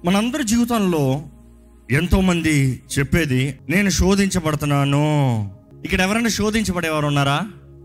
మనందరి జీవితంలో ఎంతోమంది చెప్పేది నేను శోధించబడుతున్నాను ఇక్కడ ఎవరైనా శోధించబడేవారు ఉన్నారా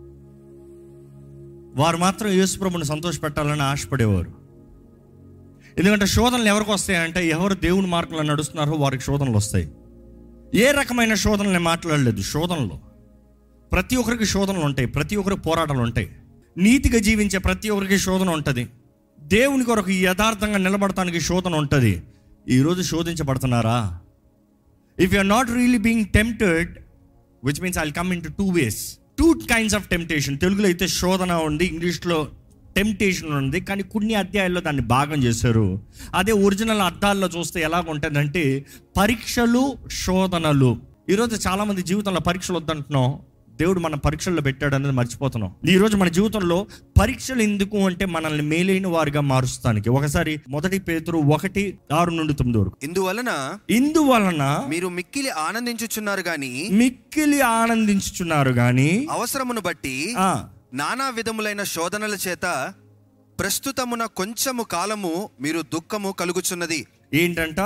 వారు మాత్రం యేసుప్రభుని సంతోషపెట్టాలని ఆశపడేవారు ఎందుకంటే శోధనలు ఎవరికి వస్తాయంటే ఎవరు దేవుని మార్గంలో నడుస్తున్నారో వారికి శోధనలు వస్తాయి ఏ రకమైన శోధనలు నేను మాట్లాడలేదు శోధనలు ప్రతి ఒక్కరికి శోధనలు ఉంటాయి ప్రతి ఒక్కరికి పోరాటాలు ఉంటాయి నీతిగా జీవించే ప్రతి ఒక్కరికి శోధన ఉంటుంది దేవుని కొరకు యథార్థంగా నిలబడటానికి శోధన ఉంటుంది ఈరోజు శోధించబడుతున్నారా if you are not really being tempted which means I come in to two ways two kinds of temptation తెలుగులో అయితే శోధన ఉంది ఇంగ్లీష్లో టెంప్టేషన్ ఉంది కానీ కొన్ని అధ్యాయాల్లో దాన్ని భాగం చేశారు అదే ఒరిజినల్ అర్థాల్లో చూస్తే ఎలాగ ఉంటుందంటే పరీక్షలు శోధనలు ఈరోజు చాలామంది జీవితంలో పరీక్షలు వద్దంటున్నాం దేవుడు మన పరీక్షల్లో పెట్టాడు అనేది మర్చిపోతున్నాం ఈరోజు మన జీవితంలో పరీక్షలు ఎందుకు అంటే మనల్ని మేలైన వారిగా మారుస్తానికి ఒకసారి మొదటి పేతురు ఒకటి ఆరు నుండి తొమ్మిది వరకు ఇందువలన ఇందువలన మీరు మిక్కిలి ఆనందించుచున్నారు గాని మిక్కిలి ఆనందించుచున్నారు గాని అవసరమును బట్టి ఆ, నానా విధములైన శోధనల చేత ప్రస్తుతమున కొంచెము కాలము మీరు దుఃఖము కలుగుచున్నది ఏంటంట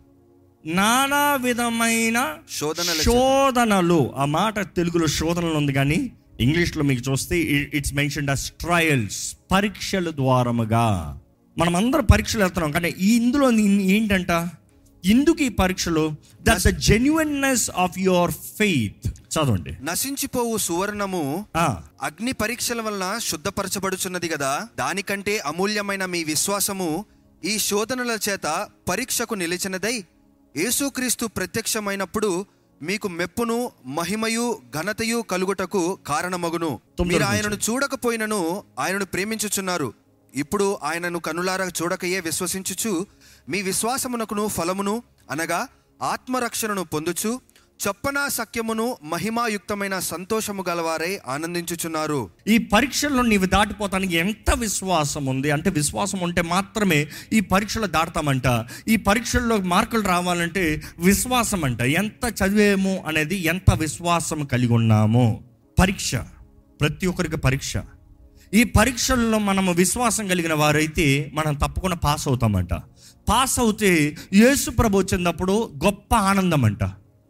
నానా విధమైన శోధనల శోధనలు ఆ మాట తెలుగులో శోధనలు ఉంది కానీ ఇంగ్లీష్లో మీకు చూస్తే ఇట్స్ మెన్షన్ అస్ ట్రయల్స్ పరీక్షల ద్వారముగా మనం అందరం పరీక్షలు వెళ్తున్నాం కానీ ఈ ఇందులో ఇన్- ఏంటంట ఇందుకు ఈ పరీక్షలు that the genuineness of your faith చదవండి నశించిపోవు సువర్ణము ఆ, అగ్ని పరీక్షల వలన శుద్ధపరచబడుచున్నది కదా దానికంటే అమూల్యమైన మీ విశ్వాసము ఈ శోధనల చేత పరీక్షకు నిలిచినదై యేసుక్రీస్తు ప్రత్యక్షమైనప్పుడు మీకు మెప్పును మహిమయు ఘనతయు కలుగుటకు కారణమగును తొమ్మిదో మీరు ఆయనను చూడకపోయినను ఆయనను ప్రేమించుచున్నారు ఇప్పుడు ఆయనను కనులారా చూడకయే విశ్వసించుచు మీ విశ్వాసమునకును ఫలమును అనగా ఆత్మరక్షణను పొందుచు చొప్పన సఖ్యమును మహిమాయుక్తమైన సంతోషము గలవారై ఆనందించుచున్నారు ఈ పరీక్షల్లో నీవు దాటిపోతానికి ఎంత విశ్వాసం ఉంది అంటే విశ్వాసం ఉంటే మాత్రమే ఈ పరీక్షలు దాటుతామంట ఈ పరీక్షల్లో మార్కులు రావాలంటే విశ్వాసం అంట ఎంత చదివేమో అనేది ఎంత విశ్వాసం కలిగి ఉన్నామో పరీక్ష ప్రతి ఒక్కరికి పరీక్ష ఈ పరీక్షల్లో మనము విశ్వాసం కలిగిన వారైతే మనం తప్పకుండా పాస్ అవుతామంట పాస్ అవుతే యేసు ప్రభు వచ్చినప్పుడు గొప్ప ఆనందం అంట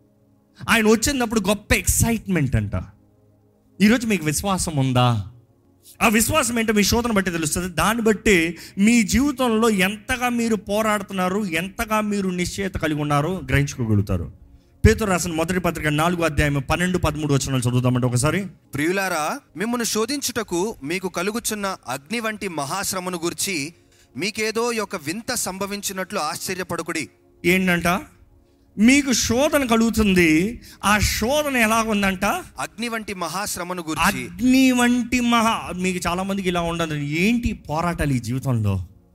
ఆయన వచ్చినప్పుడు గొప్ప ఎక్సైట్మెంట్ అంట ఈరోజు మీకు విశ్వాసం ఉందా ఆ విశ్వాసం ఏంటో మీ శోధన బట్టి తెలుస్తుంది దాన్ని బట్టి మీ జీవితంలో ఎంతగా మీరు పోరాడుతున్నారు ఎంతగా మీరు నిశ్చయత కలిగి ఉన్నారో గ్రహించుకోగలుగుతారు పేతురు రాసిన మొదటి పత్రిక నాలుగు అధ్యాయం పన్నెండు పదమూడు వచనాలు చదువుతామంటే ఒకసారి ప్రియులారా మిమ్మల్ని శోధించుటకు మీకు కలుగుచున్న అగ్ని వంటి మహాశ్రమను గురించి మీకేదో ఒక వింత సంభవించినట్లు ఆశ్చర్యపడకుడి ఏంటంట మీకు శోధన కలుగుతుంది ఆ శోధన ఎలా ఉందంట అగ్ని వంటి మహాశ్రమను గురించి అగ్ని వంటి మహా మీకు చాలా మందికి ఇలా ఉండదు ఏంటి పోరాటాలు ఈ జీవితంలో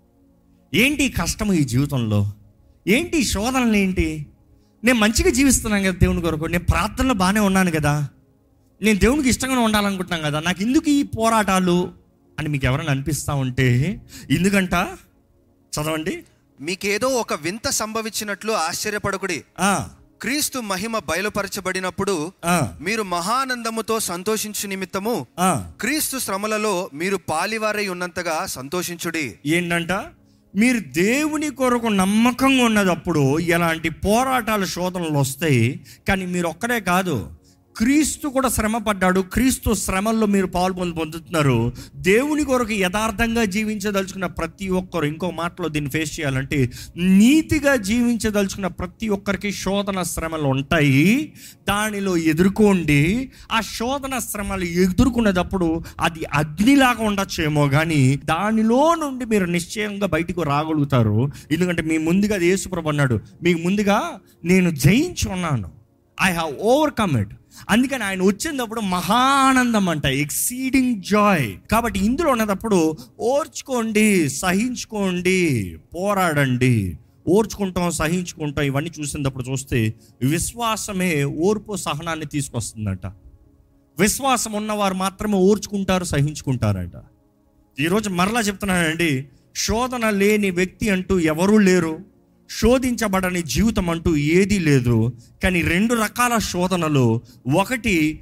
ఏంటి కష్టం ఈ జీవితంలో ఏంటి ఈ శోధనలు ఏంటి నేను మంచిగా జీవిస్తున్నాను కదా దేవుని కొరకు నేను ప్రార్థనలో బాగానే ఉన్నాను కదా నేను దేవునికి ఇష్టంగానే ఉండాలనుకుంటున్నాను కదా నాకు ఎందుకు ఈ పోరాటాలు అని మీకు ఎవరైనా అనిపిస్తూ ఉంటే ఎందుకంట చదవండి మీకేదో ఒక వింత సంభవించినట్లు ఆశ్చర్యపడకుడి ఆ, క్రీస్తు మహిమ బయలుపరచబడినప్పుడు ఆ, మీరు మహానందముతో సంతోషించు నిమిత్తము ఆ. క్రీస్తు శ్రమలలో మీరు పాలివారై ఉన్నంతగా సంతోషించుడి ఏంటంట మీరు దేవుని కొరకు నమ్మకంగా ఉన్నదప్పుడు ఎలాంటి పోరాటాలు శోధనలు వస్తాయి కానీ మీరు ఒక్కడే కాదు క్రీస్తు కూడా శ్రమ పడ్డాడు క్రీస్తు శ్రమల్లో మీరు పాల్పొంది పొందుతున్నారు దేవుని కొరకు యథార్థంగా జీవించదలుచుకున్న ప్రతి ఒక్కరు ఇంకో మాటలో దీన్ని ఫేస్ చేయాలంటే నీతిగా జీవించదలుచుకున్న ప్రతి ఒక్కరికి శోధన శ్రమలు ఉంటాయి దానిలో ఎదుర్కోండి ఆ శోధన శ్రమలు ఎదుర్కొనేటప్పుడు అది అగ్నిలాగా ఉండొచ్చేమో కానీ దానిలో నుండి మీరు నిశ్చయంగా బయటకు రాగలుగుతారు ఎందుకంటే మీ ముందుగా అది యేసుప్రభు అన్నాడు మీకు ముందుగా నేను జయించి ఉన్నాను ఐ హావ్ ఓవర్కమ్ ఇట్ అందుకని ఆయన వచ్చినప్పుడు మహానందం అంట ఎక్సీడింగ్ జాయ్ కాబట్టి ఇందులో ఉన్నప్పుడు ఓర్చుకోండి సహించుకోండి పోరాడండి ఓర్చుకుంటాం సహించుకుంటాం ఇవన్నీ చూసినప్పుడు చూస్తే విశ్వాసమే ఓర్పు సహనాన్ని తీసుకొస్తుందంట విశ్వాసం ఉన్నవారు మాత్రమే ఓర్చుకుంటారు సహించుకుంటారంట ఈరోజు మరలా చెప్తున్నానండి శోధన లేని వ్యక్తి అంటూ ఎవరూ లేరు శోధించబడని జీవితం అంటూ ఏదీ లేదు కానీ రెండు రకాల శోధనలు ఒకటి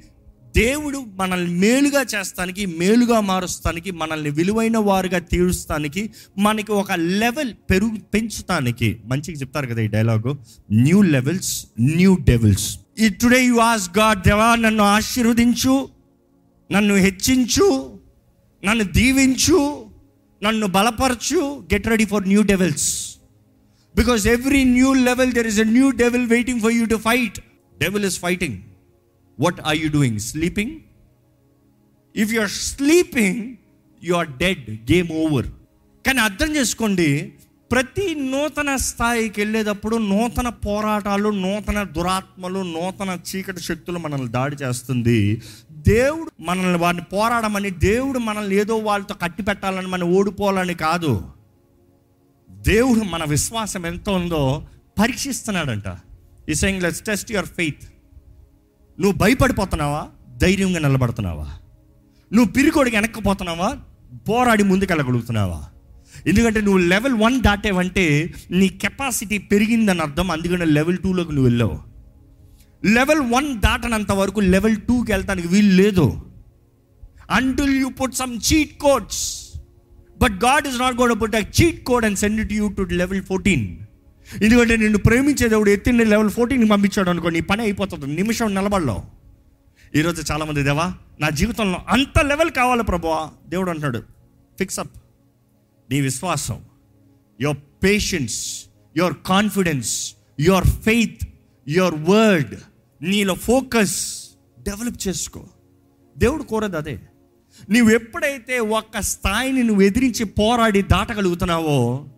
దేవుడు మనల్ని మేలుగా చేస్తానికి మేలుగా మారుస్తానికి మనల్ని విలువైన వారుగా తీరుస్తానికి మనకి ఒక లెవెల్ పెరుగు పెంచుతానికి మంచిగా చెప్తారు కదా ఈ dialogue new levels new devils ఈ టుడే యు ఆస్ గాడ్ దేవా నన్ను ఆశీర్వదించు నన్ను హెచ్చించు నన్ను దీవించు నన్ను బలపరచు get ready for new devils because every new level there is a new devil waiting for you to fight devil is fighting what are you doing sleeping if you are sleeping you are dead game over కానీ అర్థం చేసుకోండి ప్రతి నూతన స్థాయికి వెళ్ళేటప్పుడు నూతన పోరాటాలు నూతన దురాత్మలు నూతన చీకటి శక్తులు మనల్ని దాడి చేస్తుంది దేవుడు మనల్ని వారిని పోరాడమని దేవుడు మనల్ని ఏదో వాళ్ళతో కట్టి పెట్టాలని మనం ఓడిపోవాలని కాదు దేవుడు మన విశ్వాసం ఎంత ఉందో పరీక్షిస్తున్నాడంట ఈ saying let's test your faith నువ్వు భయపడిపోతున్నావా ధైర్యంగా నిలబడుతున్నావా నువ్వు పిరికోడికి వెనక్కిపోతున్నావా పోరాడి ముందుకెళ్ళగలుగుతున్నావా ఎందుకంటే నువ్వు లెవెల్ వన్ దాటేవంటే నీ కెపాసిటీ పెరిగిందని అర్థం అందుకని లెవెల్ టూలోకి నువ్వు వెళ్ళావు లెవెల్ వన్ దాటనంత వరకు లెవెల్ టూకి వెళ్తానికి వీలు లేదు until you put some cheat codes but God is not God put a cheat code and send it you to level fourteen ఎందుకంటే నిన్ను ప్రేమించే దేవుడు ఎత్తిన లెవెల్ ఫోర్టీన్కి పంపించాడు అనుకో నీ పని అయిపోతుంది నిమిషం నిలబడలో ఈరోజు చాలామంది దేవా నా జీవితంలో అంత లెవెల్ కావాలి ప్రభువా దేవుడు అంటున్నాడు ఫిక్సప్ నీ విశ్వాసం your patience your confidence your faith your word నీలో ఫోకస్ డెవలప్ చేసుకో దేవుడు కోరదు అదే నువ్వు ఎప్పుడైతే ఒక్క స్థాయిని నువ్వు ఎదిరించి పోరాడి దాటగలుగుతున్నావో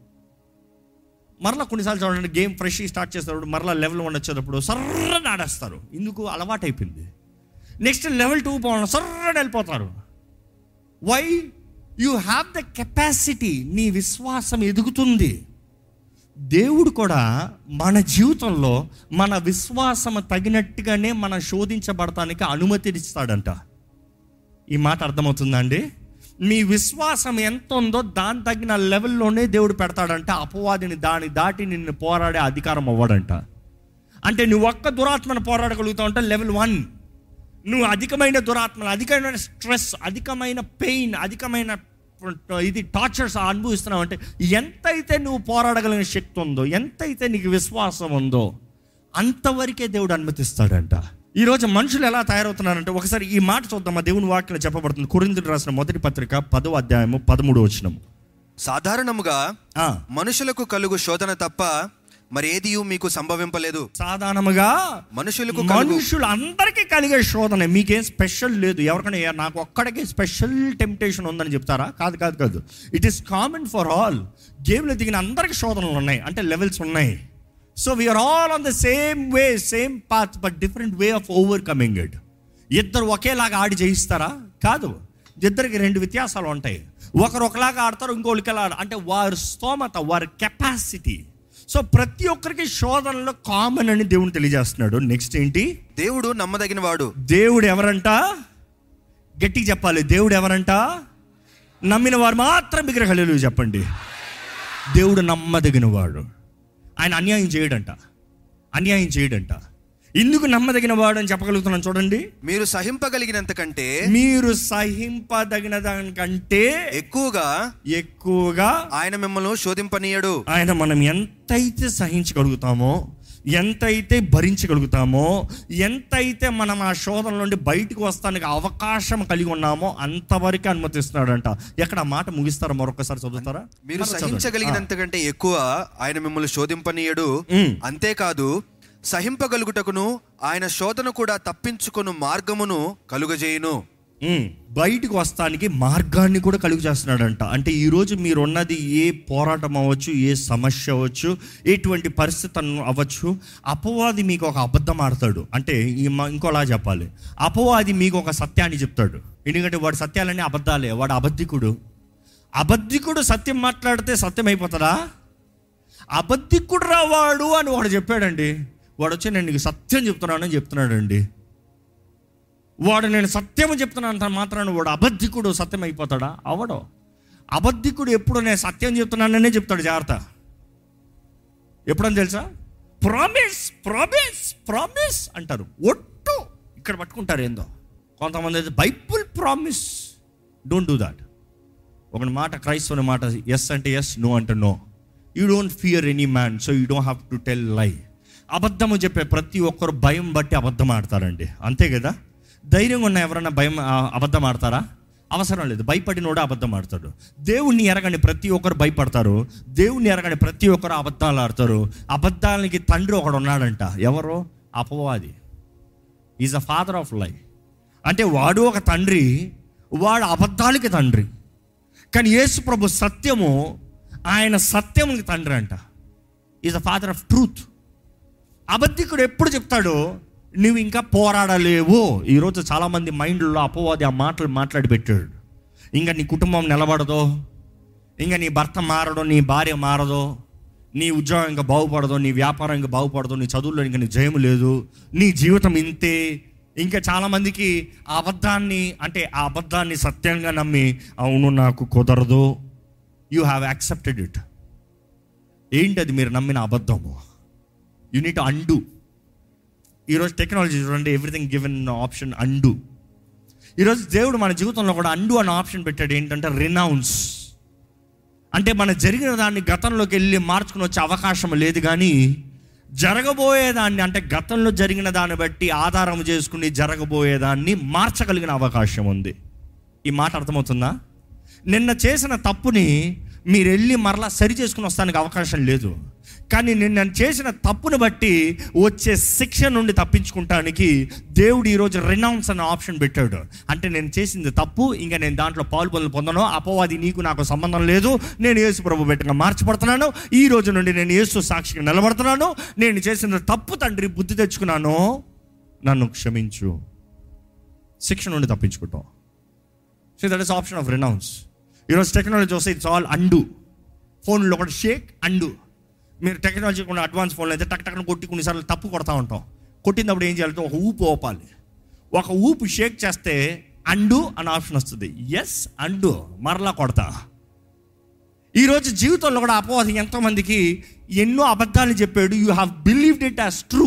మరలా కొన్నిసార్లు చూడండి గేమ్ ఫ్రెష్ స్టార్ట్ చేసేటప్పుడు మరలా లెవెల్ వన్ వచ్చేటప్పుడు సర్రని ఆడేస్తారు ఇందుకు అలవాటు అయిపోయింది నెక్స్ట్ లెవెల్ టూ పోవడం సర్రని వెళ్ళిపోతారు why you have the capacity నీ విశ్వాసం ఎదుగుతుంది దేవుడు కూడా మన జీవితంలో మన విశ్వాసం తగినట్టుగానే మనం శోధించబడటానికి అనుమతినిస్తాడంట ఈ మాట అర్థమవుతుందా అండి మీ విశ్వాసం ఎంత ఉందో దాని తగిన లెవెల్లోనే దేవుడు పెడతాడంట అపవాదిని దాని దాటి నిన్ను పోరాడే అధికారం అవ్వడంట అంటే నువ్వు ఒక్క దురాత్మను పోరాడగలుగుతావు అంటే లెవెల్ వన్ నువ్వు అధికమైన దురాత్మలు అధికమైన స్ట్రెస్ అధికమైన పెయిన్ అధికమైన ఇది టార్చర్స్ అనుభవిస్తున్నావు అంటే ఎంతైతే నువ్వు పోరాడగలిగిన శక్తి ఉందో ఎంతైతే నీకు విశ్వాసం ఉందో అంతవరకే దేవుడు అనుమతిస్తాడంట ఈరోజు మనుషులు ఎలా తయారవుతున్నారంటే ఒకసారి ఈ మాట చూద్దాం ఆ దేవుని వాక్యం చెప్పబడుతుంది కురిందుడు రాసిన మొదటి పత్రిక పదో అధ్యాయము పదమూడు వచ్చినము సాధారణముగా ఆ, మనుషులకు కలుగు శోధన తప్ప మరి ఏదియు మీకు సంభవింపలేదు సాధారణముగా మనుషులకు కలుగు మనుషులు అందరికీ కలిగే శోధన మీకేం స్పెషల్ లేదు ఎవరికైనా "ఏ, నాకు ఒక్కడికే స్పెషల్ టెంప్టేషన్ ఉందని చెప్తారా కాదు కాదు కాదు it is common for all గేమ్లో దిగిన అందరికి శోధనలు ఉన్నాయి అంటే లెవెల్స్ ఉన్నాయి so we are all on the same way same path but different way of overcoming it ఇద్దరు ఒకేలాగా ఆడి జయిస్తారా కాదు ఇద్దరికి రెండు వ్యత్యాసాలు ఉంటాయి ఒకరు ఒకలాగా ఆడతారు ఇంకొకరికి ఎలా ఆడ- అంటే వారి స్తోమత వారి కెపాసిటీ సో ప్రతి ఒక్కరికి శోధనలో కామన్ అని దేవుని తెలియజేస్తున్నాడు నెక్స్ట్ ఏంటి దేవుడు నమ్మదగిన వాడు దేవుడు ఎవరంట గట్టిగా చెప్పాలి దేవుడు ఎవరంట నమ్మిన వారు మాత్రం విగ్రహాలు చెప్పండి దేవుడు నమ్మదగిన వాడు ఆయన అన్యాయం చేయడంట అన్యాయం చేయడంట ఎందుకు నమ్మదగిన వాడు అని చెప్పగలుగుతున్నాను చూడండి మీరు సహింపగలిగినంత కంటే మీరు సహింపదగిన దానికంటే ఎక్కువగా ఎక్కువగా ఆయన మిమ్మల్ని శోధింపనీయడు ఆయన మనం ఎంతైతే సహించగలుగుతామో ఎంతైతే భరించగలుగుతామో ఎంతైతే మనం ఆ శోధన నుండి బయటకు వస్తానికి అవకాశం కలిగి ఉన్నామో అంతవరకు అనుమతిస్తున్నాడంట ఎక్కడ ఆ మాట ముగిస్తారా మరొకసారి చదువుతారా మీరు మరొక చదవండి. సహించగలిగినంత కంటే ఎక్కువ ఆయన మిమ్మల్ని శోధింపనీయడు ఉమ్. అంతేకాదు సహింపగలుగుటకును ఆయన శోధన కూడా తప్పించుకొను మార్గమును కలుగజేయును ఉమ్, బయటికి వస్తానికి మార్గాన్ని కూడా కలుగు చేస్తున్నాడంట అంటే ఈరోజు మీరు ఉన్నది ఏ పోరాటం అవ్వచ్చు ఏ సమస్య అవ్వచ్చు ఎటువంటి పరిస్థితి అన్న- అవ్వచ్చు అపవాది మీకు ఒక అబద్ధం ఆడతాడు అంటే ఈ మ- ఇంకోలా చెప్పాలి అపవాది మీకు ఒక సత్యాన్ని చెప్తాడు ఎందుకంటే వాడు సత్యాలన్నీ అబద్ధాలే వాడు అబద్ధికుడు అబద్ధికుడు సత్యం మాట్లాడితే సత్యం అయిపోతుందా అబద్ధికుడు రావాడు అని వాడు చెప్పాడండి వాడు వచ్చి నేను నీకు సత్యం చెప్తున్నానని చెప్తున్నాడండి వాడు నేను సత్యం చెప్తున్నాను మాత్రాన వాడు అబద్ధికుడు సత్యం అయిపోతాడా అవడో అబద్ధికుడు ఎప్పుడు నేను సత్యం చెప్తున్నాననే చెప్తాడు జాగ్రత్త ఎప్పుడని తెలుసా ప్రామిస్ ప్రామిస్ ప్రామిస్ అంటారు ఒట్టు ఇక్కడ పట్టుకుంటారు ఏందో కొంతమంది అయితే Bible promise don't do that ఒక మాట క్రైస్తవుని మాట ఎస్ అంటే ఎస్ నో అంటే no you don't fear any man so you don't have to tell lie అబద్ధము చెప్పే ప్రతి ఒక్కరు భయం బట్టి అబద్ధం ఆడతారండి అంతే కదా ధైర్యంగా ఉన్న ఎవరైనా భయం ఆ, అబద్ధం ఆడతారా అవసరం లేదు భయపడినోడు అబద్ధం ఆడతాడు దేవుణ్ణి ఎరగని ప్రతి ఒక్కరు భయపడతారు దేవుణ్ణి ఎరగని ప్రతి ఒక్కరు అబద్ధాలు ఆడతారు అబద్ధాలకి తండ్రి ఒకడు ఉన్నాడంట ఎవరు అపవాది is a father of life అంటే వాడు ఒక తండ్రి వాడు అబద్ధాలకి తండ్రి కానీ యేసు ప్రభు సత్యము ఆయన సత్యముకి తండ్రి అంట is a father of truth అబద్ధికుడు ఎప్పుడు చెప్తాడో నువ్వు ఇంకా పోరాడలేవు ఈరోజు చాలామంది మైండ్లో అపవాది ఆ మాటలు మాట్లాడి పెట్టాడు ఇంకా నీ కుటుంబం నిలబడదో ఇంకా నీ భర్త మారదో నీ భార్య మారదో నీ ఉద్యోగం ఇంకా బాగుపడదు నీ వ్యాపారం ఇంకా బాగుపడదు నీ చదువుల్లో ఇంకా నీ జయము లేదు నీ జీవితం ఇంతే ఇంకా చాలామందికి ఆ అబద్ధాన్ని అంటే ఆ అబద్ధాన్ని సత్యంగా నమ్మి అవును నాకు కుదరదు యూ హ్యావ్ యాక్సెప్టెడ్ ఇట్ ఏంటి అది మీరు నమ్మిన అబద్ధము యూ నీట్ అండు ఈరోజు టెక్నాలజీ చూడండి ఎవ్రీథింగ్ గివెన్ ఆప్షన్ అండు ఈరోజు దేవుడు మన జీవితంలో కూడా అండు అనే ఆప్షన్ పెట్టాడు ఏంటంటే రినౌన్స్ అంటే మన జరిగిన దాన్ని గతంలోకి వెళ్ళి మార్చుకుని వచ్చే అవకాశం లేదు కానీ జరగబోయేదాన్ని అంటే గతంలో జరిగిన దాన్ని బట్టి ఆధారం చేసుకుని జరగబోయేదాన్ని మార్చగలిగిన అవకాశం ఉంది ఈ మాట అర్థమవుతుందా నిన్న చేసిన తప్పుని మీరు వెళ్ళి మరలా సరి చేసుకుని వస్తానికి అవకాశం లేదు కానీ నిన్న చేసిన తప్పుని బట్టి వచ్చే శిక్ష నుండి తప్పించుకుంటానికి దేవుడు ఈరోజు రినౌన్స్ అనే ఆప్షన్ పెట్టాడు అంటే నేను చేసింది తప్పు ఇంకా నేను దాంట్లో పాల్పొందు పొందను అపవాది నీకు నాకు సంబంధం లేదు నేను యేసు ప్రభు పెట్టగా మార్చబడుతున్నాను ఈ రోజు నుండి నేను యేసు సాక్షిగా నిలబడుతున్నాను నేను చేసిన తప్పు తండ్రి బుద్ధి తెచ్చుకున్నాను నన్ను క్షమించు శిక్ష నుండి తప్పించుకుంటాం so that is option of renounce ఈరోజు టెక్నాలజీ వస్తే ఇట్స్ ఆల్ అండు ఫోన్లో కూడా షేక్ అండు మీరు టెక్నాలజీ కూడా అడ్వాన్స్ ఫోన్లో అయితే టక్ టక్న కొట్టి కొన్నిసార్లు తప్పు కొడతా ఉంటాం కొట్టినప్పుడు ఏం చేయాలంటే ఒక ఊపు ఓపాలి ఒక ఊపు షేక్ చేస్తే అండు అనే ఆప్షన్ వస్తుంది ఎస్ అండు మరలా కొడతా ఈరోజు జీవితంలో కూడా అపవాది ఎంతోమందికి ఎన్నో అబద్ధాలు చెప్పాడు you have believed it as true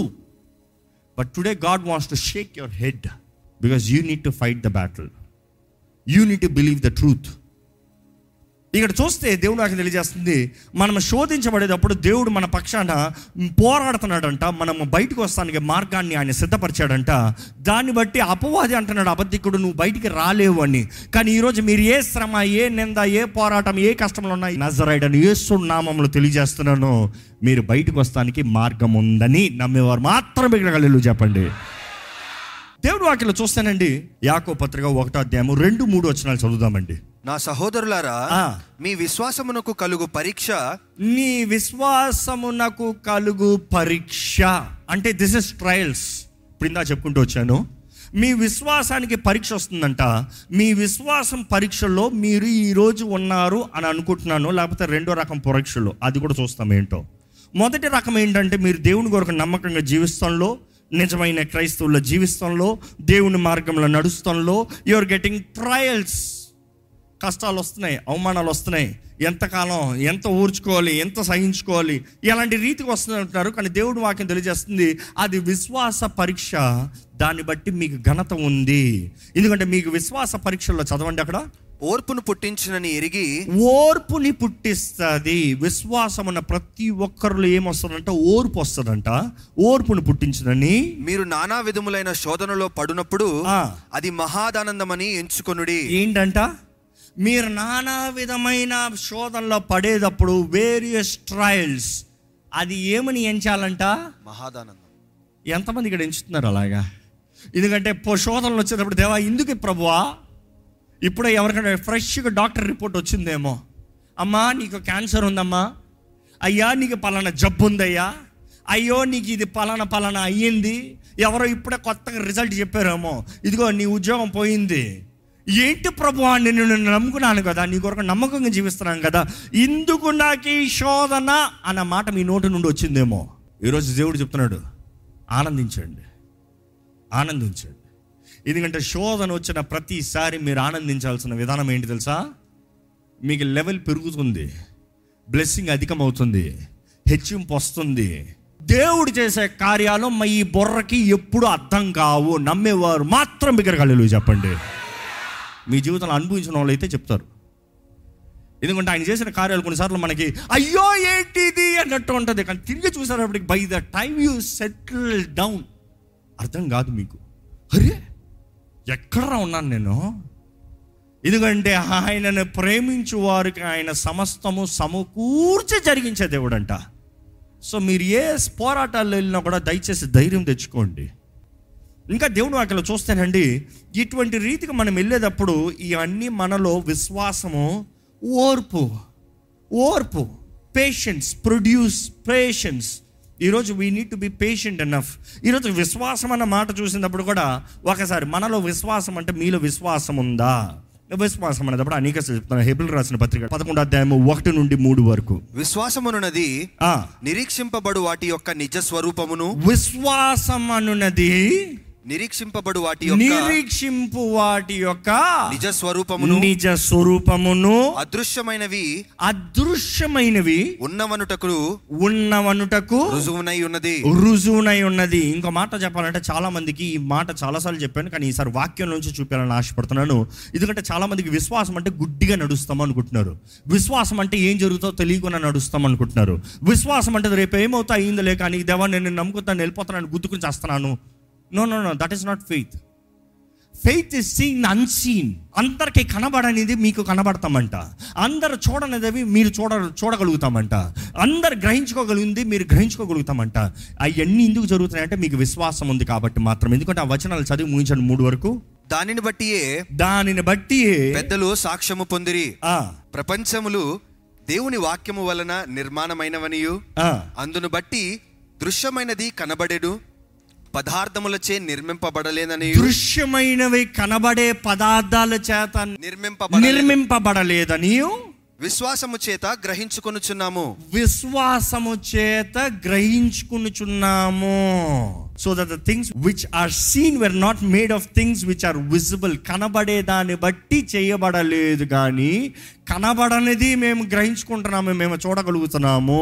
but today God wants to shake your head because you need to fight the battle you need to believe the truth ఇక్కడ చూస్తే దేవుడు నాకు తెలియజేస్తుంది మనం శోధించబడేటప్పుడు దేవుడు మన పక్షాన పోరాడుతున్నాడంట మనం బయటకు వస్తానికి మార్గాన్ని ఆయన సిద్ధపరిచాడంట దాన్ని బట్టి అపవాది అంటున్నాడు అబద్ధికుడు నువ్వు బయటికి రాలేవు అని కానీ ఈరోజు మీరు ఏ శ్రమ ఏ నింద ఏ పోరాటం ఏ కష్టంలో ఉన్నాయి నజరైడని యేసు నామంలో తెలియజేస్తున్నాను మీరు బయటకు వస్తానికి మార్గం ఉందని నమ్మేవారు మాత్రమే ఇక్కడ చెప్పండి దేవుడు వాక్యలో చూస్తానండి యాకో పత్రిక ఒకటో అధ్యాయము రెండు మూడు వచనాలు చదువుదామండి నా సహోదరులారా ఆ. మీ విశ్వాసమునకు కలుగు పరీక్ష నీ విశ్వాసమునకు కలుగు పరీక్ష అంటే దిస్ ఇస్ ట్రయల్స్ ఇప్పుడు ఇందా చెప్పుకుంటూ వచ్చాను మీ విశ్వాసానికి పరీక్ష వస్తుందంట మీ విశ్వాసం పరీక్షలో మీరు ఈరోజు ఉన్నారు అని అనుకుంటున్నాను లేకపోతే రెండో రకం పరీక్షలు అది కూడా చూస్తాం ఏంటో మొదటి రకం ఏంటంటే మీరు దేవుని కొరకు నమ్మకంగా జీవిస్తంలో నిజమైన క్రైస్తవుల జీవిస్తంలో దేవుని మార్గంలో నడుస్తంలో యువర్ గెటింగ్ ట్రయల్స్ కష్టాలు వస్తున్నాయి అవమానాలు వస్తున్నాయి ఎంతకాలం ఎంత ఊర్చుకోవాలి ఎంత సహించుకోవాలి ఇలాంటి రీతికి వస్తుంది అంటున్నారు కానీ దేవుడు వాక్యం తెలియజేస్తుంది అది విశ్వాస పరీక్ష దాన్ని బట్టి మీకు ఘనత ఉంది ఎందుకంటే మీకు విశ్వాస పరీక్షల్లో చదవండి అక్కడ ఓర్పును పుట్టించినని ఎరిగి ఓర్పుని పుట్టిస్తుంది విశ్వాసం ఉన్న ప్రతి ఒక్కరిలో ఏమొస్తుందంట ఓర్పు వస్తుందంట ఓర్పుని పుట్టించదని మీరు నానా విధములైన శోధనలో పడునప్పుడు ఆ. అది మహాదానందమని ఎంచుకొనుడి ఏంటంట మీరు నానా విధమైన శోధనలో పడేటప్పుడు వేరియస్ ట్రయల్స్ అది ఏమని ఎంచాలంట మహాదానందం ఎంతమంది ఇక్కడ ఎంచుతున్నారు అలాగా ఎందుకంటే పో- శోధనలు వచ్చేటప్పుడు దేవా ఎందుకు ప్రభువా ఇప్పుడే ఎవరికైనా ఫ్రెష్గా డాక్టర్ రిపోర్ట్ వచ్చిందేమో అమ్మా నీకు క్యాన్సర్ ఉందమ్మా అయ్యా నీకు పలానా జబ్బు ఉందయ్యా అయ్యో నీకు ఇది పలానా పలానా అయ్యింది ఎవరో ఇప్పుడే కొత్తగా రిజల్ట్ చెప్పారేమో ఇదిగో నీ ఉద్యోగం పోయింది ఏంటి ప్రభు నేను నిన్ను నమ్ముకున్నాను కదా నీ కొరకు నమ్మకంగా జీవిస్తున్నాను కదా ఇందుకు నాకు ఈ శోధన అన్న మాట మీ నోటి నుండి వచ్చిందేమో ఈరోజు దేవుడు చెప్తున్నాడు ఆనందించండి ఆనందించండి ఎందుకంటే శోధన వచ్చిన ప్రతిసారి మీరు ఆనందించాల్సిన విధానం ఏంటి తెలుసా మీకు లెవెల్ పెరుగుతుంది బ్లెస్సింగ్ అధికమవుతుంది హెచ్చింపు వస్తుంది దేవుడు చేసే కార్యాలు మా ఈ బుర్రకి ఎప్పుడు అర్థం కావు నమ్మేవారు మాత్రం బిగ్గరగలలు చెప్పండి మీ జీవితంలో అనుభవించిన వాళ్ళు అయితే చెప్తారు ఎందుకంటే ఆయన చేసిన కార్యాలు కొన్నిసార్లు మనకి అయ్యో ఏంటి ఇది అన్నట్టు ఉంటుంది కానీ తిరిగి చూసేటప్పటికి by the time you settle down అర్థం కాదు మీకు అరే ఎక్కడ ఉన్నాను నేను ఎందుకంటే ఆయనను ప్రేమించు వారికి ఆయన సమస్తము సమకూర్చి జరిగించే దేవుడంట సో మీరు ఏ పోరాటాల్లో వెళ్ళినా కూడా దయచేసి ధైర్యం తెచ్చుకోండి ఇంకా దేవుని వాక్యలో చూస్తేనండి ఇటువంటి రీతికి మనం వెళ్ళేటప్పుడు ఇవన్నీ మనలో విశ్వాసము ఓర్పు ఓర్పు పేషెన్స్ ప్రొడ్యూస్ పేషెన్స్ ఈరోజు we need to be patient enough ఈరోజు విశ్వాసం అన్న మాట చూసినప్పుడు కూడా ఒకసారి మనలో విశ్వాసం అంటే మీలో విశ్వాసం ఉందా విశ్వాసం అనేటప్పుడు అనేక చెప్తాను హెబిల్ రాసిన పత్రిక పదకొండు అధ్యాయము ఒకటి నుండి మూడు వరకు విశ్వాసమునున్నది ఆ నిరీక్షింపబడు వాటి యొక్క నిజ స్వరూపమును విశ్వాసం అనున్నది నిరీక్షింపబడు వాటి యొక్క నిరీక్షింపు వాటి యొక్క నిజ స్వరూపమును నిజ స్వరూపమును అదృశ్యమైనవి అదృశ్యమైనవి ఉన్నవనుటకు ఉన్నవనుటకు రుజువునై ఉన్నది రుజువునై ఉన్నది ఇంకో మాట చెప్పాలంటే చాలా మందికి ఈ మాట చాలాసార్లు చెప్పాను కానీ ఈసారి వాక్యం నుంచి చూపించాలని ఆశపడుతున్నాను ఎందుకంటే చాలా మందికి విశ్వాసం అంటే గుడ్డిగా నడుస్తాం అనుకుంటున్నారు విశ్వాసం అంటే ఏం జరుగుతుందో తెలియకుండా నడుస్తాం అనుకుంటున్నారు విశ్వాసం అంటే రేపు ఏమవుతా అయిందిలే కానీ దేవా నేను వెళ్ళిపోతాను వెళ్ళిపోతానని గుర్తుకుని చేస్తున్నాను no no no that is not faith faith is seen unseen అందరికి కనబడనిది మీకు కనబడతామంట అందరు చూడనిది మీరు చూడ చూడగలుగుతామంట అందరు గ్రహించుకోగలిగింది మీరు గ్రహించుకోగలుగుతామంట అవన్నీ ఎందుకు జరుగుతున్నాయంటే మీకు విశ్వాసం ఉంది కాబట్టి మాత్రం ఎందుకంటే ఆ వచనాలు చదివి ముగించండి మూడు వరకు దానిని బట్టియే దానిని బట్టి పెద్దలు సాక్ష్యము పొందిరి ఆ, ప్రపంచములు దేవుని వాక్యము వలన నిర్మాణమైనవనియు ఆ, అందును బట్టి దృశ్యమైనది కనబడెడు పదార్థములచే నిర్మింపబడలేదని దృశ్యమైనవి కనబడే పదార్థాల చేత నిర్మింపబడ నిర్మింపబడలేదని విశ్వాసము చేత గ్రహించుకొనుచున్నాము విశ్వాసము చేత గ్రహించుకునుచున్నాము so that the things which are seen were not made of things which are visible కనబడే దాన్ని బట్టి చేయబడలేదు కానీ కనబడనిది మేము గ్రహించుకుంటున్నాము మేము చూడగలుగుతున్నాము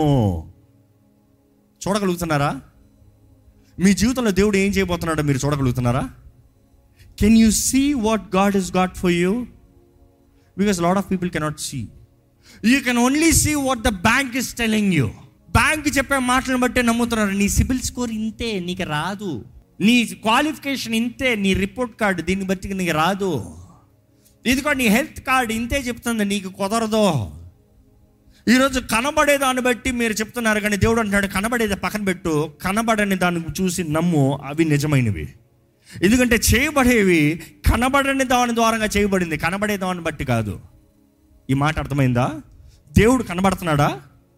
చూడగలుగుతున్నారా మీ జీవితంలో దేవుడు ఏం చేయబోతున్నాడో మీరు చూడగలుగుతున్నారా can you see what God is God for you because lot of people cannot see you can only see what the bank is telling you bank చెప్పే మాటలను బట్టే నమ్ముతున్నారు నీ సిబిల్ స్కోర్ ఇంతే నీకు రాదు నీ క్వాలిఫికేషన్ ఇంతే నీ రిపోర్ట్ కార్డు దీన్ని బట్టి నీకు రాదు ఇదిగో నీ హెల్త్ కార్డు ఇంతే చెప్తుంది నీకు కుదరదు ఈరోజు కనబడే దాన్ని బట్టి మీరు చెప్తున్నారు కానీ దేవుడు అంటున్నాడు కనబడేది పక్కన పెట్టు కనబడని దాన్ని చూసి నమ్ము అవి నిజమైనవి ఎందుకంటే చేయబడేవి కనబడని దాని ద్వారా చేయబడింది కనబడే దాన్ని బట్టి కాదు ఈ మాట అర్థమైందా దేవుడు కనబడుతున్నాడా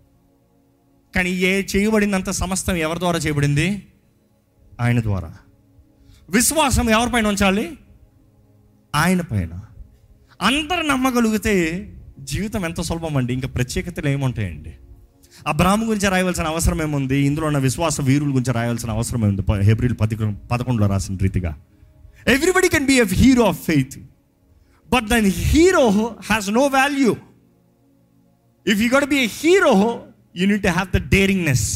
కానీ ఏ చేయబడినంత సమస్తం ఎవరి ద్వారా చేయబడింది ఆయన ద్వారా విశ్వాసం ఎవరిపైన ఉంచాలి ఆయన పైన అందరు నమ్మగలిగితే జీవితం ఎంత సులభం అండి ఇంకా ప్రత్యేకతలు ఏముంటాయండి అబ్రాహ్మ గురించి రాయవలసిన అవసరం ఏముంది ఇందులో ఉన్న విశ్వాస వీరుల గురించి రాయవలసిన అవసరం ఏముంది ప- హెబ్రిల్ పది పదకొండులో రాసిన రీతిగా everybody can be a hero of faith but then hero has no value if you got be a hero you need to have the daringness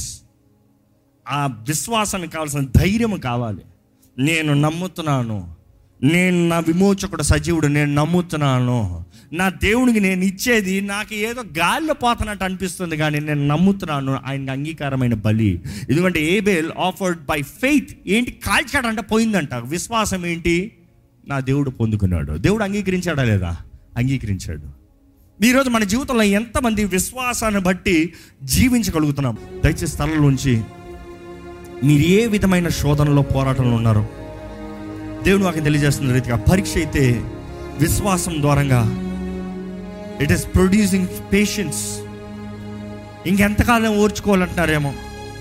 ఆ విశ్వాసానికి కావాల్సిన ధైర్యం కావాలి నేను నమ్ముతున్నాను నేను నా విమోచకుడు సజీవుడు నేను నమ్ముతున్నాను నా దేవునికి నేను ఇచ్చేది నాకు ఏదో గాలిలో పోతున్నట్టు అనిపిస్తుంది కానీ నేను నమ్ముతున్నాను ఆయన అంగీకారమైన బలి ఎందుకంటే ఏబేల్ ఆఫర్డ్ బై ఫెయిత్ ఏంటి కాల్చాడంట పోయిందంట విశ్వాసం ఏంటి నా దేవుడు పొందుకున్నాడు దేవుడు అంగీకరించాడా లేదా అంగీకరించాడు ఈరోజు మన జీవితంలో ఎంతమంది విశ్వాసాన్ని బట్టి జీవించగలుగుతున్నాం దయచేసి స్థలంలోంచి మీరు ఏ విధమైన శోధనలో పోరాటంలో ఉన్నారో దేవుడు నాకు తెలియజేస్తున్న రీతిగా పరీక్ష అయితే విశ్వాసం ద్వారంగా ఇట్ ఈస్ ప్రొడ్యూసింగ్ పేషెన్స్ ఇంకెంతకాలం ఓర్చుకోవాలంటున్నారేమో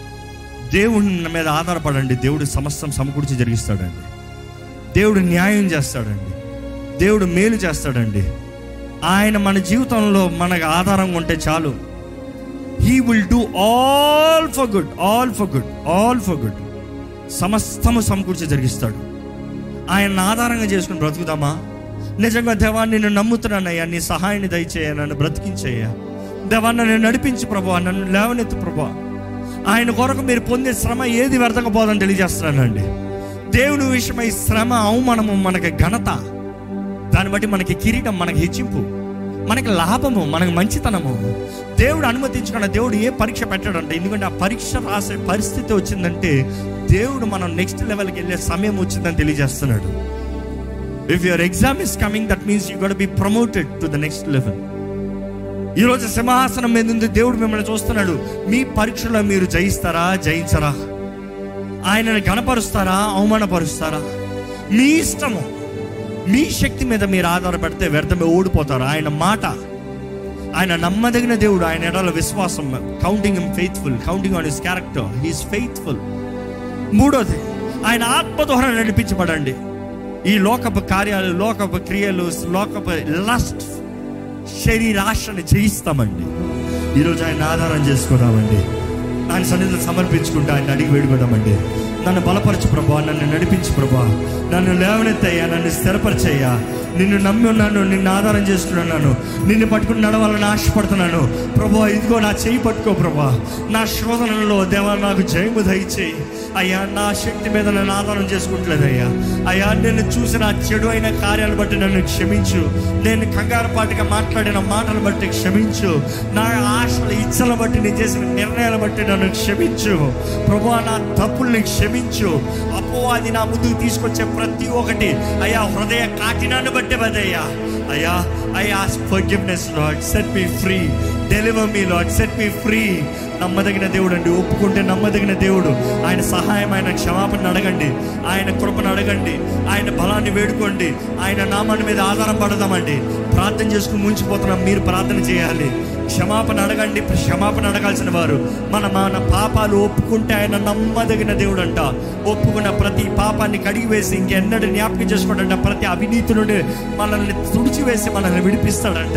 దేవుడి మీద ఆధారపడండి దేవుడు సమస్తం సమకూర్చి జరిగిస్తాడండి దేవుడు న్యాయం చేస్తాడండి దేవుడు మేలు చేస్తాడండి ఆయన మన జీవితంలో మనకు ఆధారంగా ఉంటే చాలు he will do all for good all for good all for good సమస్తము సమకూర్చి జరిగిస్తాడు ఆయన ఆధారంగా చేసుకుని బ్రతుకుదామా నిజంగా దేవా నిన్ను నమ్ముతున్నానయ్యా నీ సహాయాన్ని దయచేయ నన్ను బ్రతికించేయ్యా దేవా నన్ను నడిపించు ప్రభా నన్ను లేవనెత్తు ప్రభా ఆయన కొరకు మీరు పొందే శ్రమ ఏది వ్యర్థంగా పోదని తెలియజేస్తున్నానండి దేవుని విషయమై శ్రమ అవమానము మనకి ఘనత దాన్ని బట్టి మనకి కిరీటం మనకి హెచ్చింపు మనకి లాభము మనకి మంచితనము దేవుడు అనుమతించకుండా దేవుడు ఏ పరీక్ష పెట్టాడంటే ఎందుకంటే ఆ పరీక్ష రాసే పరిస్థితి వచ్చిందంటే దేవుడు మనం నెక్స్ట్ లెవెల్కి వెళ్ళే సమయం వచ్చిందని తెలియజేస్తున్నాడు if your exam is coming that means you got be promoted to the next level ఈరోజు సింహాసనం మీద ఉంది దేవుడు మిమ్మల్ని చూస్తున్నాడు మీ పరీక్షలో మీరు జయిస్తారా జయించరా ఆయనను గణపరుస్తారా అవమానపరుస్తారా మీ ఇష్టము మీ శక్తి మీద మీరు ఆధారపడితే వ్యర్థమే ఓడిపోతారు ఆయన మాట ఆయన నమ్మదగిన దేవుడు ఆయన ఎడల విశ్వాసం counting him faithful counting on his character he's faithful మూడోది ఆయన ఆత్మ ద్వారా నడిపించబడండి ఈ లోకపు కార్యాలు లోకపు క్రియలు లోకపు లస్ట్ శరీరాశని జయిస్తామండి ఈరోజు ఆయన ఆధారం చేసుకున్నామండి ఆయన సన్నిధిలో సమర్పించుకుంటే ఆయన అడిగి వేడుకుందామండి నన్ను బలపరచు ప్రభా నన్ను నడిపించు ప్రభా నన్ను లేవనెత్తయ్యా నన్ను స్థిరపరిచయ్యా నిన్ను నమ్మి ఉన్నాను నిన్ను ఆధారం చేసుకున్నాను నిన్ను పట్టుకుని నడవాలని ఆశపడుతున్నాను ప్రభా ఇదిగో నా చేయి పట్టుకో ప్రభా నా శోధనలో దేవా నాకు జయము దయచేయి అయ్యా నా శక్తి మీద నన్ను ఆధారం చేసుకుంటలేదయ్యా అయ్యా నేను చూసిన ఆ చెడు అయిన కార్యాలు బట్టి నన్ను క్షమించు నేను కంగారు పాటుగా మాట్లాడిన మాటలు బట్టి క్షమించు నా ఆశల ఇచ్చల బట్టి నేను చేసిన నిర్ణయాల బట్టి నన్ను క్షమించు ప్రభా నా తప్పుల్ని క్షమించు అపోవాది నా ముందుకు తీసుకొచ్చే ప్రతి ఒక్కటి అయ్యా హృదయ కాకినాన్ని బట్టి బదయ్యా అయ్యా I ask forgiveness Lord set me free deliver me Lord set me free నమ్మదగిన దేవుడు అండి ఒప్పుకుంటే నమ్మదగిన దేవుడు ఆయన సహాయం ఆయన క్షమాపణ అడగండి ఆయన కృపను అడగండి ఆయన బలాన్ని వేడుకోండి ఆయన నామాన్ని మీద ఆధారం పడదామండి ప్రార్థన చేసుకుని ముంచిపోతున్నాం మీరు ప్రార్థన చేయాలి క్షమాపణ అడగండి క్షమాపణ అడగాల్సిన వారు మన మన పాపాలు ఒప్పుకుంటే ఆయన నమ్మదగిన దేవుడు అంట ఒప్పుకున్న ప్రతి పాపాన్ని కడిగి వేసి ఇంకెన్నడూ జ్ఞాపకం చేసుకోడంట ప్రతి అవినీతి నుండి మనల్ని తుడిచివేసి మనల్ని విడిపిస్తాడంట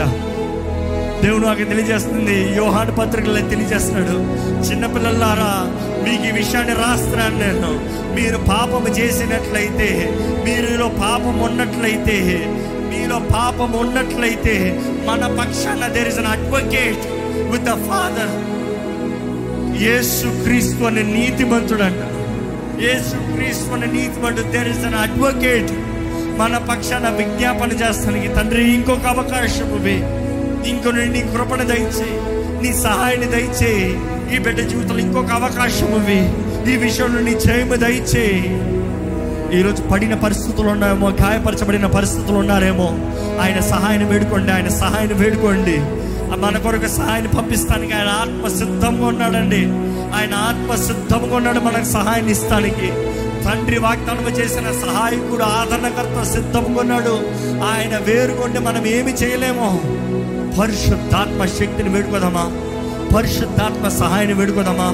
దేవుడు నాకు తెలియజేస్తుంది యోహాను పత్రికలో తెలియజేస్తున్నాడు చిన్నపిల్లలారా మీకు ఈ విషయాన్ని రాస్తున్నాను నేను మీరు పాపము చేసినట్లయితే మీలో పాపం ఉన్నట్లయితే మీలో పాపం ఉన్నట్లయితే మన పక్షాన there is an advocate with the father Yesu Kristu అనే నీతిమంతుడు అంట యేసు క్రీస్తు అనే నీతిమంతుడు దేర్ ఇస్ అన్ అడ్వకేట్ మన పక్షాన విజ్ఞాపన చేస్తానికి తండ్రి ఇంకొక అవకాశం ఇవ్వి ఇంకొన్ని నీ కృపణ దయచేయి నీ సహాయాన్ని దయచేయి ఈ బిడ్డ జీవితంలో ఇంకొక అవకాశం ఇవ్వి ఈ విషయంలో నీ చేయము దయచేయి ఈరోజు పడిన పరిస్థితులు ఉన్నాయేమో గాయపరచబడిన పరిస్థితులు ఉన్నారేమో ఆయన సహాయాన్ని వేడుకోండి ఆయన సహాయాన్ని వేడుకోండి మన కొరకు సహాయాన్ని పంపిస్తానికి ఆయన ఆత్మ సిద్ధంగా ఉన్నాడండి ఆయన ఆత్మ సిద్ధంగా ఉన్నాడు మనకు సహాయాన్ని ఇస్తానికి తండ్రి వాగ్దానం చేసిన సహాయకుడు ఆదరణకర్త సిద్ధంగా ఉన్నాడు ఆయన వేరుకుంటే మనం ఏమి చేయలేమో పరిశుద్ధాత్మ శక్తిని వేడుకోదామా పరిశుద్ధాత్మ సహాయాన్ని వేడుకోదామా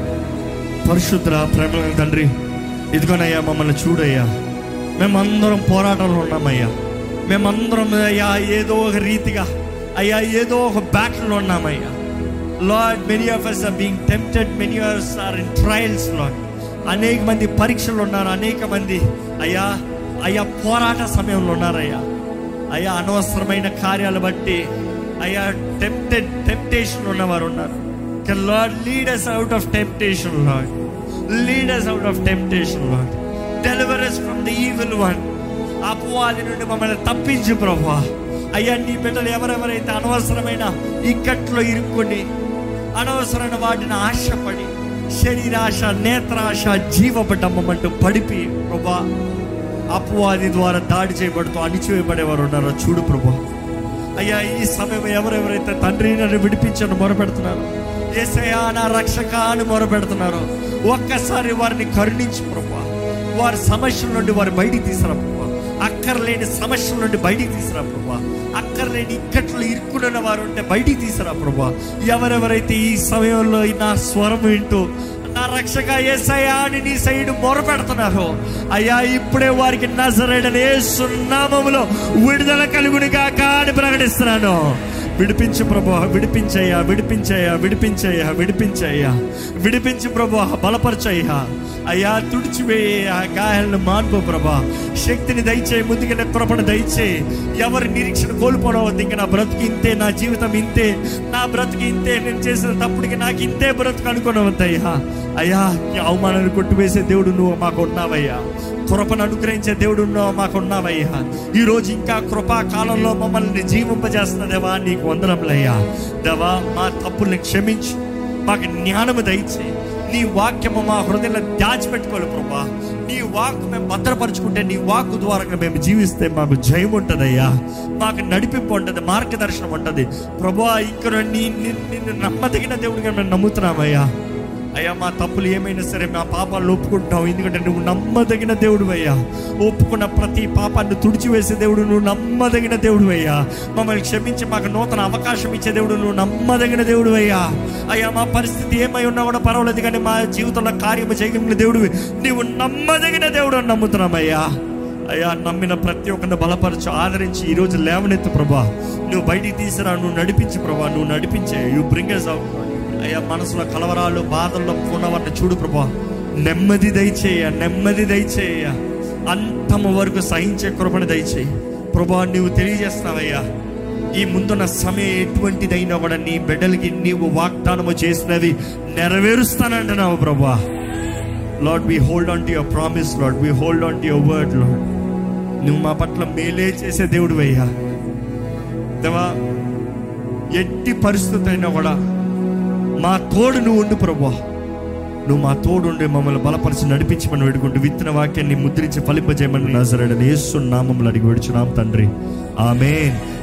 పరిశుద్ధ ప్రేమ తండ్రి ఇదిగోనయ్యా మమ్మల్ని చూడయ్యా మేమందరం పోరాటంలో ఉన్నామయ్యా మేమందరం అయ్యా ఏదో ఒక రీతిగా అయ్యా ఏదో ఒక బ్యాటిల్లో ఉన్నామయ్యా Lord many of us are being tempted many ours are in trials Lord అనేక మంది పరీక్షలు ఉన్నారు అనేక మంది అయ్యా అయ్యా పోరాట సమయంలో ఉన్నారయ్యా అయ్యా అనవసరమైన కార్యాలు బట్టి అయ్యా టెంప్టెడ్ టెంప్టేషన్ ఉన్నవారు ఉన్నారు Lord lead us out of temptation Lord lead us out of temptation Lord deliver us from the evil one అపవాది నుండి మమ్మల్ని తప్పించు ప్రభా అయ్యా నీ బిడ్డలు ఎవరెవరైతే అనవసరమైన ఇక్కట్లో ఇరుక్కొని అనవసరమైన వాటిని ఆశపడి శరీరాశ నేత్రాశ జీవపడ్డమ్మంటూ పడిపి ప్రభా అపవాది ద్వారా దాడి చేయబడుతూ అణిచివేయబడేవారు ఉన్నారో చూడు ప్రభా అయ్యా ఈ సమయం ఎవరెవరైతే తండ్రి నన్ను విడిపించని మొరపెడుతున్నారు ఏసయ్యా నా రక్షక అని మొరపెడుతున్నారు ఒక్కసారి వారిని కరుణించి ప్రభా వారి సమస్యల నుండి వారు బయటికి తీసుకురా ప్రభా అక్కర్లేని సమస్యల నుండి బయటికి తీసుకురా ప్రభా అక్కర్లేని ఇక్కట్లు ఇరుక్కున్న వారు ఉంటే బయటికి తీసుకురా ప్రభా ఎవరెవరైతే ఈ సమయంలో ఈ నా స్వరం వింటూ నా రక్షక ఏసయ్యా అని నీ సైడ్ మొరపెడుతున్నారు అయ్యా ఇప్పుడే వారికి నజరేడని నామములో విడుదల కలుగునిగా అని ప్రకటిస్తున్నాను విడిపించు ప్రభా విడిపించయ్యా విడిపించయ్యా విడిపించయ్యా విడిపించయ్యా విడిపించు ప్రభా బలపరచయ్యా అయ్యా తుడిచివేయ గాయాలను మార్పు ప్రభా శక్తిని దయచేయి ముందుకెళ్ళే కృపణ దయచేయి ఎవరి నిరీక్షణ కోల్పోవద్దు ఇంకా నా బ్రతుకు ఇంతే నా జీవితం ఇంతే నా బ్రతుకు ఇంతే నేను చేసిన తప్పుడికి నాకు ఇంతే బ్రతుకు అనుకున్నవద్దయ్యా అయ్యా ఈ అవమానాన్ని కొట్టివేసే దేవుడు నువ్వు మాకు ఉన్నావయ్యా కృపను అనుగ్రహించే దేవుడు ఉన్నావు మాకు ఉన్నావయ్యా ఈ రోజు ఇంకా కృపా కాలంలో మమ్మల్ని జీవింపజేస్తున్న దేవా నీకు వందనములయ్యా దేవా మా తప్పుల్ని క్షమించి మాకు జ్ఞానము దయచే నీ వాక్యము మా హృదయంలో దాచిపెట్టుకోవాలి ప్రభా నీ వాక్ మేము భద్రపరుచుకుంటే నీ వాక్ ద్వారా మేము జీవిస్తే మాకు జయం ఉంటుందయ్యా మాకు నడిపింపు ఉంటుంది మార్గదర్శనం ఉంటుంది ప్రభా ఇక్కడ నీ నీ- నిన్ను నమ్మదగిన దేవుడిగా మేము నమ్ముతున్నామయ్యా అయ్యా మా తప్పులు ఏమైనా సరే మా పాపాలను ఒప్పుకుంటాం ఎందుకంటే నువ్వు నమ్మదగిన దేవుడు అయ్యా ఒప్పుకున్న ప్రతి పాపాన్ని తుడిచివేసే దేవుడు నువ్వు నమ్మదగిన దేవుడు అయ్యా మమ్మల్ని క్షమించి మాకు నూతన అవకాశం ఇచ్చే దేవుడు నువ్వు నమ్మదగిన దేవుడు అయ్యా అయ్యా మా పరిస్థితి ఏమై ఉన్నా కూడా పర్వాలేదు కానీ మా జీవితంలో కార్యము చేయగలిగిన దేవుడు నీవు నమ్మదగిన దేవుడు అని నమ్ముతున్నామయ్యా అయ్యా నమ్మిన ప్రతి ఒక్కరిని బలపరచు ఆదరించి ఈరోజు లేవనెత్తు ప్రభా నువ్వు బయటికి తీసిరా నువ్వు నడిపించు ప్రభా నువ్వు నడిపించే యూ బ్రింగ్ ఎస్ అవుట్ అయ్యా మనసులో కలవరాలు బాధల్లో ఉన్నవారిని చూడు ప్రభా నెమ్మది దయచేయ నెమ్మది దయచేయ అంతము వరకు సహించే కృపణ దయచేయి ప్రభా నువ్వు తెలియజేస్తావయ్యా ఈ ముందున్న సమయం ఎటువంటిదైనా కూడా నీ బిడ్డలకి నీవు వాగ్దానము చేసినవి నెరవేరుస్తానంటున్నావు ప్రభా Lord we hold on to your promise Lord we hold on to your word Lord నువ్వు మా పట్ల మేలే చేసే దేవుడు అయ్యా దేవా ఎట్టి పరిస్థితి అయినా కూడా మా తోడు నువ్వు ఉండు ప్రభా నువ్వు మా తోడు ఉండి మమ్మల్ని బలపరిచి నడిపించమని వేడుకుంటూ విత్తన వాక్యాన్ని ముద్రించి ఫలింపజేయమని నజరడని యేసు నామములు అడిగి విడుచున్నాం తండ్రి ఆమెన్